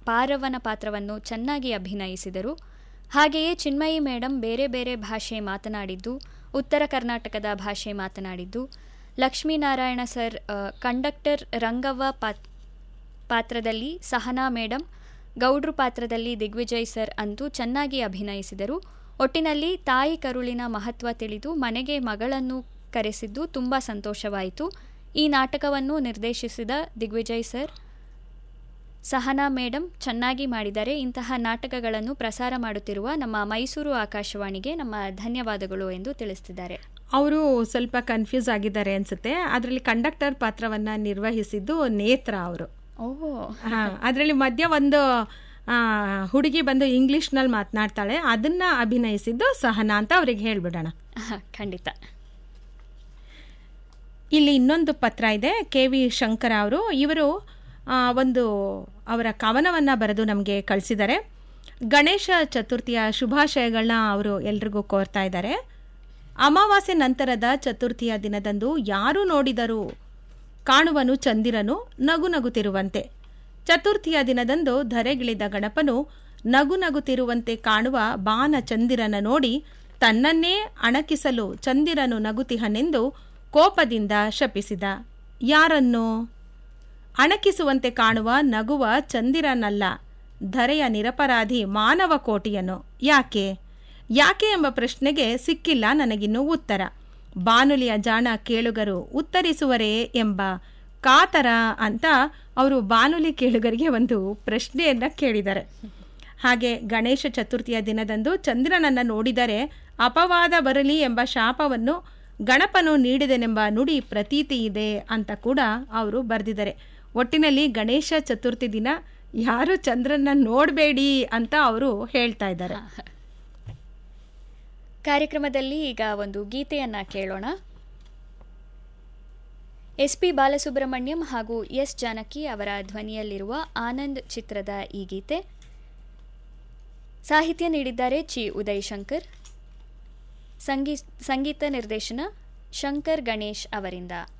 ಪಾರವ್ವನ ಪಾತ್ರವನ್ನು ಚೆನ್ನಾಗಿ ಅಭಿನಯಿಸಿದರು ಹಾಗೆಯೇ ಚಿನ್ಮಯಿ ಮೇಡಂ ಬೇರೆ ಬೇರೆ ಭಾಷೆ ಮಾತನಾಡಿದ್ದು ಉತ್ತರ ಕರ್ನಾಟಕದ ಭಾಷೆ ಮಾತನಾಡಿದ್ದು ಲಕ್ಷ್ಮೀನಾರಾಯಣ ಸರ್ ಆ, ಕಂಡಕ್ಟರ್ ರಂಗವ್ವ ಪಾತ್ ಪಾತ್ರದಲ್ಲಿ ಸಹನಾ ಮೇಡಂ ಗೌಡ್ರು ಪಾತ್ರದಲ್ಲಿ ದಿಗ್ವಿಜಯ್ ಸರ್ ಅಂತೂ ಚೆನ್ನಾಗಿ ಅಭಿನಯಿಸಿದರು ಒಟ್ಟಿನಲ್ಲಿ ತಾಯಿ ಕರುಳಿನ ಮಹತ್ವ ತಿಳಿದು ಮನೆಗೆ ಮಗಳನ್ನು ಕರೆಸಿದ್ದು ತುಂಬ ಸಂತೋಷವಾಯಿತು ಈ ನಾಟಕವನ್ನು ನಿರ್ದೇಶಿಸಿದ ದಿಗ್ವಿಜಯ್ ಸರ್ ಸಹನಾ ಮೇಡಂ ಚೆನ್ನಾಗಿ ಮಾಡಿದ್ದಾರೆ ಇಂತಹ ನಾಟಕಗಳನ್ನು ಪ್ರಸಾರ ಮಾಡುತ್ತಿರುವ ನಮ್ಮ ಮೈಸೂರು ಆಕಾಶವಾಣಿಗೆ ನಮ್ಮ ಧನ್ಯವಾದಗಳು ಎಂದು ತಿಳಿಸ್ತಿದ್ದಾರೆ ಅವರು ಸ್ವಲ್ಪ ಕನ್ಫ್ಯೂಸ್ ಆಗಿದ್ದಾರೆ ಅನ್ಸುತ್ತೆ ಅದರಲ್ಲಿ ಕಂಡಕ್ಟರ್ ಪಾತ್ರವನ್ನ ನಿರ್ವಹಿಸಿದ್ದು ನೇತ್ರ ಅವರು ಓಹೋ ಅದರಲ್ಲಿ ಮಧ್ಯ ಒಂದು ಆ, ಹುಡುಗಿ ಬಂದು ಇಂಗ್ಲಿಷ್ನಲ್ಲಿ ಮಾತನಾಡ್ತಾಳೆ ಅದನ್ನ ಅಭಿನಯಿಸಿದ್ದು ಸಹನಾ ಅಂತ ಅವ್ರಿಗೆ ಹೇಳ್ಬಿಡೋಣ ಖಂಡಿತ ಇಲ್ಲಿ ಇನ್ನೊಂದು ಪತ್ರ ಇದೆ ಕೆ ವಿ ಶಂಕರ ಅವರು ಇವರು ಆ, ಒಂದು ಅವರ ಕವನವನ್ನು ಬರೆದು ನಮಗೆ ಕಳಿಸಿದ್ದಾರೆ ಗಣೇಶ ಚತುರ್ಥಿಯ ಶುಭಾಶಯಗಳನ್ನ ಅವರು ಎಲ್ರಿಗೂ ಕೋರ್ತಾ ಇದ್ದಾರೆ ಅಮಾವಾಸ್ಯೆ ನಂತರದ ಚತುರ್ಥಿಯ ದಿನದಂದು ಯಾರು ನೋಡಿದರೂ ಕಾಣುವನು ಚಂದಿರನು ನಗು ನಗುತ್ತಿರುವಂತೆ ಚತುರ್ಥಿಯ ದಿನದಂದು ಧರೆಗಿಳಿದ ಗಣಪನು ನಗು ನಗುತ್ತಿರುವಂತೆ ಕಾಣುವ ಬಾನ ಚಂದಿರನ ನೋಡಿ ತನ್ನನ್ನೇ ಅಣಕಿಸಲು ಚಂದಿರನು ನಗುತಿಹನೆಂದು ಕೋಪದಿಂದ ಶಪಿಸಿದ ಯಾರನ್ನು ಅಣಕಿಸುವಂತೆ ಕಾಣುವ ನಗುವ ಚಂದಿರನಲ್ಲ ಧರೆಯ ನಿರಪರಾಧಿ ಮಾನವ ಕೋಟಿಯನು ಯಾಕೆ ಯಾಕೆ ಎಂಬ ಪ್ರಶ್ನೆಗೆ ಸಿಕ್ಕಿಲ್ಲ ನನಗಿನ್ನೂ ಉತ್ತರ ಬಾನುಲಿಯ ಜಾಣ ಕೇಳುಗರು ಉತ್ತರಿಸುವರೇ ಎಂಬ ಕಾತರ ಅಂತ ಅವರು ಬಾನುಲಿ ಕೇಳುಗರಿಗೆ ಒಂದು ಪ್ರಶ್ನೆಯನ್ನು ಕೇಳಿದ್ದಾರೆ ಹಾಗೆ ಗಣೇಶ ಚತುರ್ಥಿಯ ದಿನದಂದು ಚಂದ್ರನನ್ನು ನೋಡಿದರೆ ಅಪವಾದ ಬರಲಿ ಎಂಬ ಶಾಪವನ್ನು ಗಣಪನು ನೀಡಿದೆನೆಂಬ ನುಡಿ ಪ್ರತೀತಿ ಇದೆ ಅಂತ ಕೂಡ ಅವರು ಬರೆದಿದ್ದಾರೆ ಒಟ್ಟಿನಲ್ಲಿ ಗಣೇಶ ಚತುರ್ಥಿ ದಿನ ಯಾರು ಚಂದ್ರನ ನೋಡಬೇಡಿ ಅಂತ ಅವರು ಹೇಳ್ತಾ ಇದ್ದಾರೆ ಕಾರ್ಯಕ್ರಮದಲ್ಲಿ ಈಗ ಒಂದು ಗೀತೆಯನ್ನ ಕೇಳೋಣ ಎಸ್ ಪಿ ಬಾಲಸುಬ್ರಹ್ಮಣ್ಯಂ ಹಾಗೂ ಎಸ್ ಜಾನಕಿ ಅವರ ಧ್ವನಿಯಲ್ಲಿರುವ ಆನಂದ್ ಚಿತ್ರದ ಈ ಗೀತೆ ಸಾಹಿತ್ಯ ನೀಡಿದ್ದಾರೆ ಚಿ ಉದಯ್ ಶಂಕರ್ ಸಂಗೀ ಸಂಗೀತ ನಿರ್ದೇಶನ ಶಂಕರ್ ಗಣೇಶ್ ಅವರಿಂದ